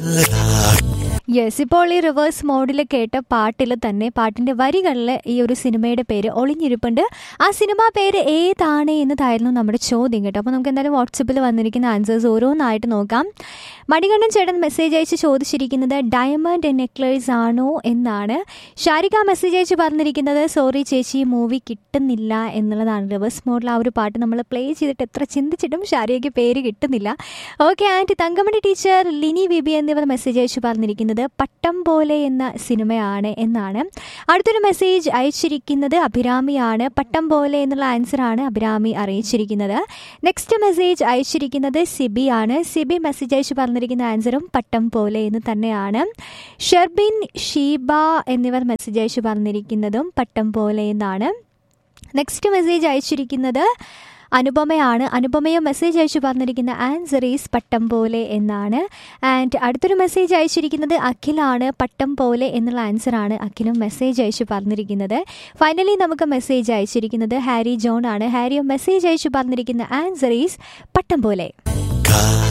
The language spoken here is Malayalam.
യെസ് ഇപ്പോൾ ഈ റിവേഴ്സ് മോഡിൽ കേട്ട പാട്ടിൽ തന്നെ പാട്ടിന്റെ വരികളിൽ ഈ ഒരു സിനിമയുടെ പേര് ഒളിഞ്ഞിരിപ്പുണ്ട് ആ സിനിമ പേര് ഏതാണ് എന്നതായിരുന്നു നമ്മുടെ ചോദ്യം കേട്ടോ അപ്പോൾ നമുക്ക് എന്തായാലും വാട്സപ്പിൽ വന്നിരിക്കുന്ന ആൻസേഴ്സ് ഓരോന്നായിട്ട് നോക്കാം മണികണ്ഠൻ ചേട്ടൻ മെസ്സേജ് അയച്ച് ചോദിച്ചിരിക്കുന്നത് ഡയമണ്ട് നെക്ലേസ് ആണോ എന്നാണ് ഷാരിക മെസ്സേജ് അയച്ച് പറഞ്ഞിരിക്കുന്നത് സോറി ചേച്ചി മൂവി കിട്ടുന്നില്ല എന്നുള്ളതാണ് റിവേഴ്സ് മോഡിൽ ആ ഒരു പാട്ട് നമ്മൾ പ്ലേ ചെയ്തിട്ട് എത്ര ചിന്തിച്ചിട്ടും ഷാരികയ്ക്ക് പേര് കിട്ടുന്നില്ല okay and Thankamani teacher Lini Bibi എന്നിവർ മെസ്സേജ് അയച്ചു പറഞ്ഞിരിക്കുന്നത് പട്ടം പോലെ എന്ന സിനിമയാണ് എന്നാണ് അടുത്തൊരു മെസ്സേജ് അയച്ചിരിക്കുന്നത് അഭിരാമിയാണ് പട്ടം പോലെ എന്നുള്ള ആൻസറാണ് അഭിരാമി അറിയിച്ചിരിക്കുന്നത് നെക്സ്റ്റ് മെസ്സേജ് അയച്ചിരിക്കുന്നത് സിബി ആണ് സിബി മെസ്സേജ് അയച്ചു പറഞ്ഞിരിക്കുന്ന ആൻസറും പട്ടം പോലെ എന്ന് തന്നെയാണ് ഷെർബിൻ ഷീബ എന്നിവർ മെസ്സേജ് അയച്ചു പറഞ്ഞിരിക്കുന്നതും പട്ടം പോലെ എന്നാണ് നെക്സ്റ്റ് മെസ്സേജ് അയച്ചിരിക്കുന്നത് അനുപമയാണ് അനുപമയും മെസ്സേജ് അയച്ചു പറഞ്ഞിരിക്കുന്ന ആൻസർ ഈസ് പട്ടം പോലെ എന്നാണ് ആൻഡ് അടുത്തൊരു മെസ്സേജ് അയച്ചിരിക്കുന്നത് അഖിലാണ് പട്ടം പോലെ എന്നുള്ള ആൻസറാണ് അഖിലും മെസ്സേജ് അയച്ചു പറഞ്ഞിരിക്കുന്നത് ഫൈനലി നമുക്ക് മെസ്സേജ് അയച്ചിരിക്കുന്നത് ഹാരി ജോൺ ആണ് ഹാരിയും മെസ്സേജ് അയച്ചു പറഞ്ഞിരിക്കുന്ന ആൻസർ ഈസ് പട്ടം പോലെ